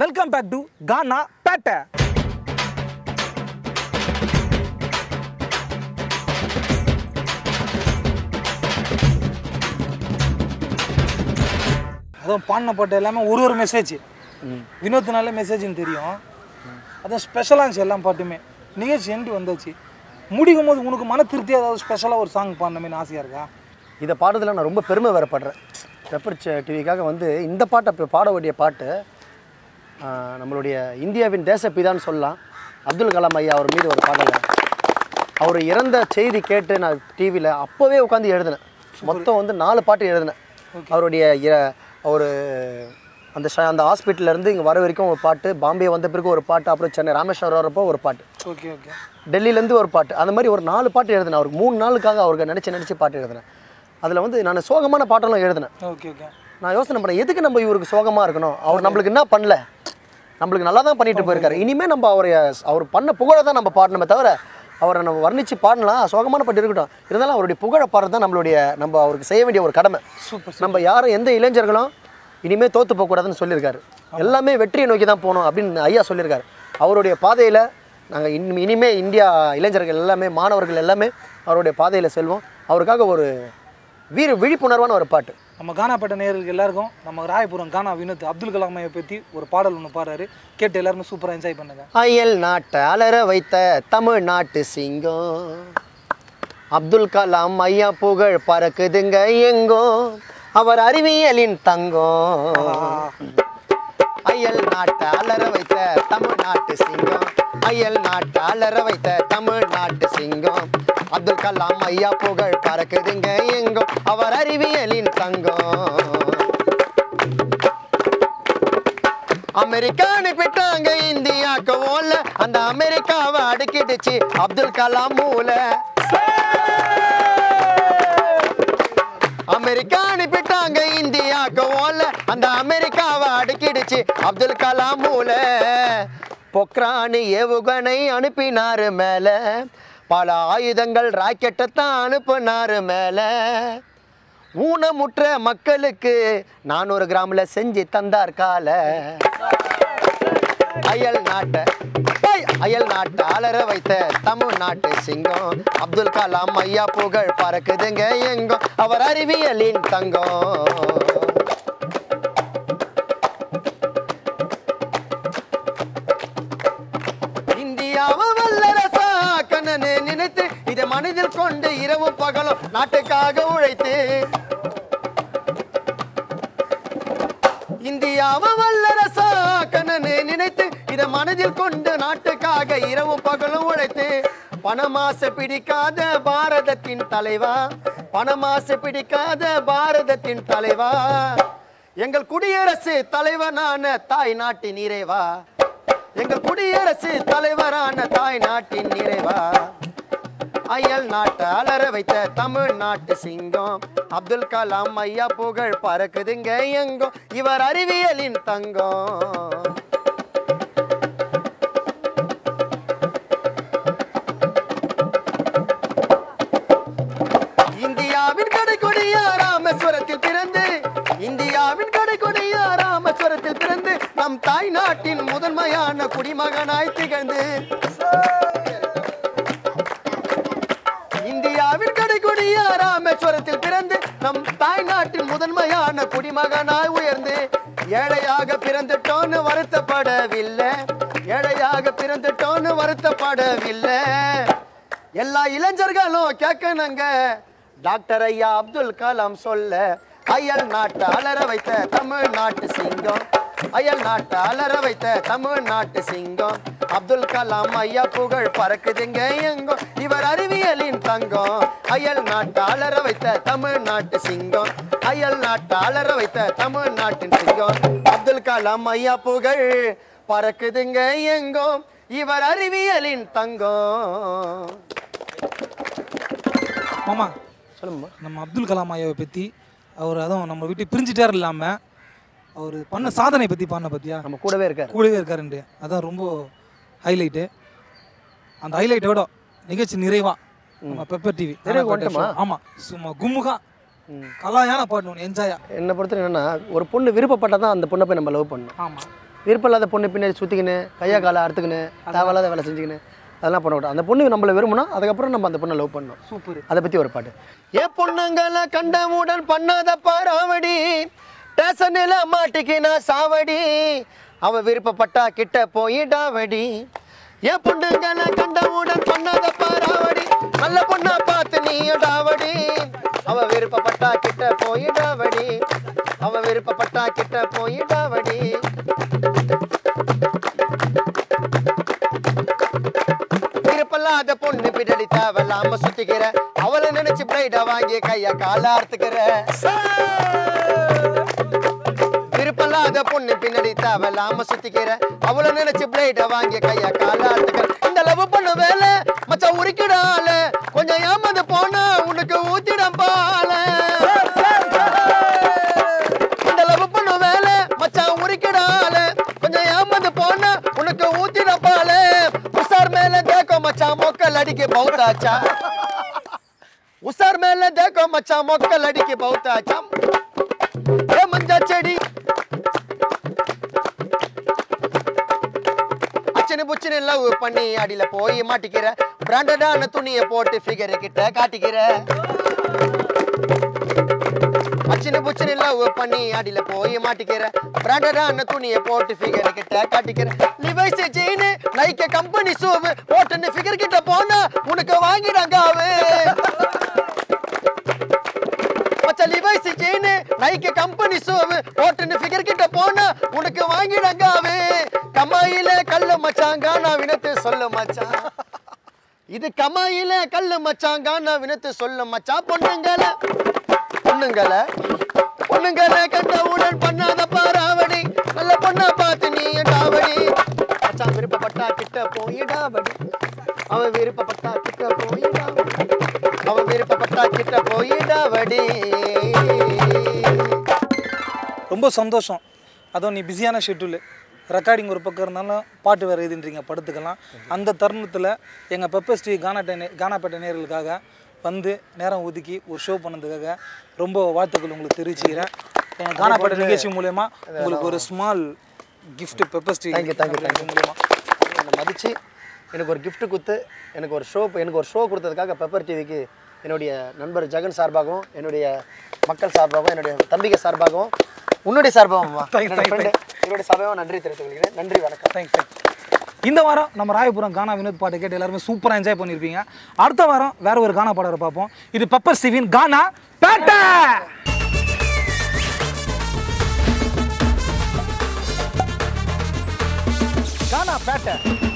Welcome back to Gaana Pettai அதுவும் பாடின பாட்டு எல்லாமே ஒரு ஒரு மெசேஜ் வினோத்னால மெசேஜ்னு தெரியும் அதான் ஸ்பெஷலாக இருந்துச்சு எல்லா பாட்டுமே நிகழ்ச்சி எண்டு வந்தாச்சு முடிக்கும் போது உனக்கு மன திருப்தி ஏதாவது ஸ்பெஷலாக ஒரு சாங் பாடணுமே ஆசையாக இருக்கா இதை பாடுறதுல நான் ரொம்ப பெருமை வேறப்படுறேன் பெப்பர் டிவிக்காக வந்து இந்த பாட்டை இப்போ பாட வேண்டிய பாட்டு ஆஹ், நம்மளுடைய இந்தியாவின் தேசப்பிதான்னு சொல்லலாம் அப்துல் கலாம் ஐயா அவர் மீது ஒரு பாடலை அவர் இறந்த செய்தி கேட்டு நான் டிவியில் அப்போவே உட்காந்து எழுதினேன் மொத்தம் வந்து நாலு பாட்டு எழுதினேன் அவருடைய இற- அவர் அந்த ஷ- அந்த ஹாஸ்பிட்டல்லேருந்து இங்கே வர வரைக்கும் ஒரு பாட்டு பாம்பே வந்த பிறகு ஒரு பாட்டு அப்புறம் சென்னை ராமேஸ்வரம் வரப்போ ஒரு பாட்டு ஓகே ஓகே டெல்லியிலேருந்து ஒரு பாட்டு அந்த மாதிரி ஒரு நாலு பாட்டு எழுதினேன் அவருக்கு மூணு நாளுக்காக அவருக்கு நினச்சி நினச்சி பாட்டு எழுதினேன் அதில் வந்து நான் சோகமான பாட்டெல்லாம் எழுதினேன் ஓகே ஓகே நான் யோசனை பண்ணேன் எதுக்கு நம்ம இவருக்கு சோகமாக இருக்கணும் அவர் நம்மளுக்கு என்ன பண்ணல நம்மளுக்கு நல்லா தான் பண்ணிட்டு போயிருக்காரு இனிமேல் நம்ம அவரை அவர் பண்ண புகழை தான் நம்ம பாடணுமே தவிர அவரை நம்ம வர்ணித்து பாடலாம் சோகமான பாட்டு இருக்கட்டும் இருந்தாலும் அவருடைய புகழை பாடுறது தான் நம்மளுடைய நம்ம அவருக்கு செய்ய வேண்டிய ஒரு கடமை சூப்பர் நம்ம யாரும் எந்த இளைஞர்களும் இனிமேல் தோற்று போகக்கூடாதுன்னு சொல்லியிருக்காரு எல்லாமே வெற்றியை நோக்கி தான் போகணும் அப்படின்னு ஐயா சொல்லியிருக்காரு அவருடைய பாதையில் நாங்கள் இன் இனிமே இந்தியா இளைஞர்கள் எல்லாமே மாணவர்கள் எல்லாமே அவருடைய பாதையில் செல்வோம் அவருக்காக ஒரு வீர விழிப்புணர்வான ஒரு பாட்டு நம்ம கானாப்பேட்டை நேயர்களுக்கு எல்லாருக்கும் நம்ம ராயபுரம் கானா வினோத் அப்துல் கலாம் ஐயா பற்றி ஒரு பாடல் ஒன்று பாடுறாரு கேட்டு எல்லாருமே சூப்பராக என்ஜாய் பண்ணுங்க அயல் நாட்டை அலற வைத்த தமிழ்நாட்டு சிங்கம் அப்துல் கலாம் ஐயா புகழ் பறக்குதுங்க எங்கோ அவர் அறிவியலின் தங்கம் அயல் நாட்டை அலற வைத்த தமிழ்நாட்டு சிங்கம் அயல் நாட்டை அலற வைத்த தமிழ்நாட்டு சிங்கம் அப்துல் கலாம் ஐயா புகழ் பறக்குதுங்க எங்கோ அவர் அறிவியலின் தங்கம் அமெரிக்கா அனுப்பிட்டாங்க இந்தியாக்கு ஓல அந்த அமெரிக்காவை அடுக்கிடுச்சு அப்துல் கலாம் மூல அமெரிக்கா அனுப்பிட்டாங்க இந்தியாக்கு ஓல அந்த அமெரிக்காவை அடுக்கிடுச்சு அப்துல் கலாம் மூல பொக்ரானு ஏவுகணை அனுப்பினாரு மேல பல ஆயுதங்கள் ராக்கெட்டை தான் அனுப்புனாரு மேல ஊனமுற்ற மக்களுக்கு நானூறு கிராம்ல செஞ்சு தந்தார் கால அயல் நாட்டை ஏய், அயல் நாட்டை அலற வைத்த தமிழ்நாட்டு சிங்கம் அப்துல் கலாம் ஐயா புகழ் பறக்குதுங்க எங்கோ அவர் அறிவியலின் தங்கம் இந்தியாவை வல்லரசா கண்ணனு நினைத்து இதை மனதில் கொண்டு இரவு பகலும் நாட்டுக்காக உழைத்து இந்தியாவை வல்லரசா கண்ணனு நினைத்து இதை மனதில் கொண்டு நாட்டுக்காக இரவு பகலும் உழைத்து பணமாசை பிடிக்காத பாரதத்தின் தலைவா பணமாசை பிடிக்காத பாரதத்தின் தலைவா எங்கள் குடியரசு தலைவனான தாய் நாட்டின் நிறைவா எங்கள் குடியரசு தலைவரான தாய் நாட்டின் நிறைவா அயல் நாட்டை அலற வைத்த தமிழ்நாட்டு சிங்கம் அப்துல் கலாம் ஐயா புகழ் பறக்குதுங்க எங்கோ இவர் அறிவியலின் தங்கம் இந்தியாவின் கடைக்கொடியா ராமேஸ்வரத்தில் பிறந்து இந்தியாவின் கடைக்கொடியா ராமேஸ்வரத்தில் பிறந்து நம் தாய் நாட்டின் முதன்மையான குடிமகனாய் திகழ்ந்து இந்தியாவின் கடைக்கொடியா ராமேஸ்வரத்தில் பிறந்து நம் தாய் நாட்டின் முதன்மையான குடிமகனாய் உயர்ந்து ஏழையாக பிறந்துட்டோன்னு வருத்தப்படவில்லை ஏழையாக பிறந்துட்டோன்னு வருத்தப்படவில்லை எல்லா இளைஞர்களும் கேட்கணுங்க டாக்டர் ஐயா அப்துல் கலாம் சொல்ல அயல் நாட்டை அலற வைத்த தமிழ்நாட்டு சிங்கம் அயல் நாட்டை அலற வைத்த தமிழ்நாட்டு சிங்கம் அப்துல் கலாம் ஐயா புகழ் பறக்குதுங்க எங்கோ இவர் அறிவியலின் தங்கம் அயல் நாட்டை அலற வைத்த தமிழ்நாட்டு சிங்கம் அயல் நாட்டை அலற வைத்த தமிழ்நாட்டின் சிங்கம் அப்துல் கலாம் ஐயா புகழ் பறக்குதுங்க எங்கோ இவர் அறிவியலின் தங்கம் மாமா சொல்லுமா நம்ம அப்துல் கலாம் ஐயாவை பற்றி அவர் அதுவும் நம்ம விட்டு பிரிஞ்சிட்டார் இல்லாமல் அவர் பண்ண சாதனை பற்றி பாடின பற்றியா நம்ம கூடவே இருக்காரு கூடவே இருக்காருண்டு அதான் ரொம்ப ஹைலைட்டு அந்த ஹைலைட்டோட நிகழ்ச்சி நிறைவா நம்ம பெப்பர் டிவி நிறைவு வந்துட்டோமா? ஆமாம் சும்மா கும்முகா ம். கலாயான பாடணும் என்ஜாயா என்னை பொறுத்த என்னன்னா ஒரு பொண்ணு விருப்பப்பட்டால் தான் அந்த பொண்ணை போய் நம்ம லவ் பண்ணணும் ஆமாம் விருப்பம் இல்லாத பொண்ணு பின்னாடி சுற்றிக்கின்னு கையா காலை அறுத்துக்கின்னு தேவையில்லாத வேலை செஞ்சுக்கின்னு அதெல்லாம் பண்ணக்கூடாது அந்த பொண்ணு நம்மளை விரும்பினா அதுக்கப்புறம் நம்ம அந்த பொண்ணை லவ் பண்ணணும் சூப்பர் அதை பற்றி ஒரு பாட்டு ஏ பொண்ணுங்களை கண்டவுடன் பண்ணாத பாராவடி ஸ்டேஷனில் மாட்டிக்கினா சாவடி அவ விருப்பப்பட்டா கிட்ட போயிடாவடி ஏ பொண்ணுங்களை கண்டவுடன் பண்ணாத பாராவடி நல்ல பொண்ணா பார்த்து நீ டாவடி அவ விருப்பப்பட்டா கிட்ட போயிடாவடி அவ விருப்பப்பட்டா கிட்ட போயிடாவடி விருப்பமில்லாத பொண்ணு பின்னாடி தேவையில்லாம சுத்திக்கிற அவளை நினைச்சு பிளைட வாங்கி கைய கால அறுத்துக்கிற விருப்பமில்லாத பொண்ணு பின்னாடி தேவையில்லாம சுத்திக்கிற அவளை நினைச்சு பிளைட வாங்கி கைய கால அறுத்துக்கிற இந்த லவ் பண்ண வேலை மச்சான் உரிக்கிடால கொஞ்சம் ஏமாந்து போனா உனக்கு ஊத்திடம் பால இந்த லவ் பண்ண வேலை மச்சான் உரிக்கிடால கொஞ்சம் ஏமாந்து போனா உனக்கு ஊத்திட பால உசார் மேல தேக்கோ மச்சான் மொக்கல் அடிக்க பௌத்தாச்சா உசார் மேல தேக்கோ மச்சான் மொக்கல் அடிக்க பௌத்தாச்சா ஏ மஞ்சா செடி அச்சனு புச்சனு லவ் பண்ணி அடியில போய் மாட்டிக்கிற பிராண்டடான துணியை போட்டு ஃபிகர் கிட்ட காட்டிக்கிற அச்சின புச்சின லவ் பண்ணி அடியில போய் மாட்டிக்கிற பிராண்டடான துணியை போட்டு ஃபிகர் கிட்ட காட்டிக்கிற லிவைஸ் ஜீனு லைக்க கம்பெனி சூவு போட்டுன்னு ஃபிகர் கிட்ட போனா உனக்கு வாங்கிடாங்காவு மச்ச லிவைஸ் ஜீனு லைக்க கம்பெனி சூவு போட்டுன்னு ஃபிகர் கிட்ட போனா உனக்கு வாங்கிடாங்காவு கமாயில கல்லு மச்சான் கானா வினத்து சொல்லு மச்சான் இது கமாயில கல்லு மச்சான் கானா வினத்து சொல்லு மச்சான் பொண்ணுங்கள பொண்ணுங்கள பொண்ணுங்கள கண்டவுடன் பண்ணாத பாராவடி நல்ல பொண்ணா பார்த்து நீ டாவடி மச்சான் விருப்பப்பட்டா கிட்ட போயிடாவடி அவன் விருப்பப்பட்டா கிட்ட போயிடாவடி அவன் விருப்பப்பட்டா கிட்ட போயிடாவடி ரொம்ப சந்தோஷம் அதுவும் நீ பிஸியான ஷெட்யூலு ரெக்கார்டிங் ஒரு பக்கம் இருந்தாலும் பாட்டு வேறு எழுதின்றீங்க படுத்துக்கலாம் அந்த தருணத்தில் எங்கள் பெப்பர் ஸ்ரீ கானாட்டை நே கானாப்பேட்டை நேர்களுக்காக வந்து நேரம் ஒதுக்கி ஒரு ஷோ பண்ணதுக்காக ரொம்ப வாழ்த்துக்கள் உங்களுக்கு தெரிவிச்சுக்கிறேன் எங்கள் கானாப்பேட்டை நிகழ்ச்சி மூலயமா உங்களுக்கு ஒரு ஸ்மால் கிஃப்ட் பெப்பர் ஸ்ரீ தேங்க்யூ தேங்க்யூ தேங்க்யூ மூலயமா என்னை மதித்து எனக்கு ஒரு gift கொடுத்து எனக்கு ஒரு ஷோ எனக்கு ஒரு ஷோ கொடுத்ததுக்காக பெப்பர் டிவிக்கு என்னுடைய நண்பர் ஜெகன் சார்பாகவும் என்னுடைய மக்கள் சார்பாகவும் என்னுடைய தம்பிகை சார்பாகவும் உன்னுடைய சார்பாகவும் வா. Thank you, என்னுடைய thank you, friend, என்னுடைய சார்பாகவும் நன்றி தெரிவித்துக் கொள்கிறேன் நன்றி வணக்கம் தேங்க்ஸ் தேங்க்ஸ் இந்த வாரம் நம்ம ராயபுரம் கானா வினோத் பாட்டு கேட்டு எல்லாருமே சூப்பராக என்ஜாய் பண்ணியிருப்பீங்க அடுத்த வாரம் வேற ஒரு கானா பாடரை பார்ப்போம் இது பெப்பர் சிவின் கானா பேட்டை கானா பேட்டை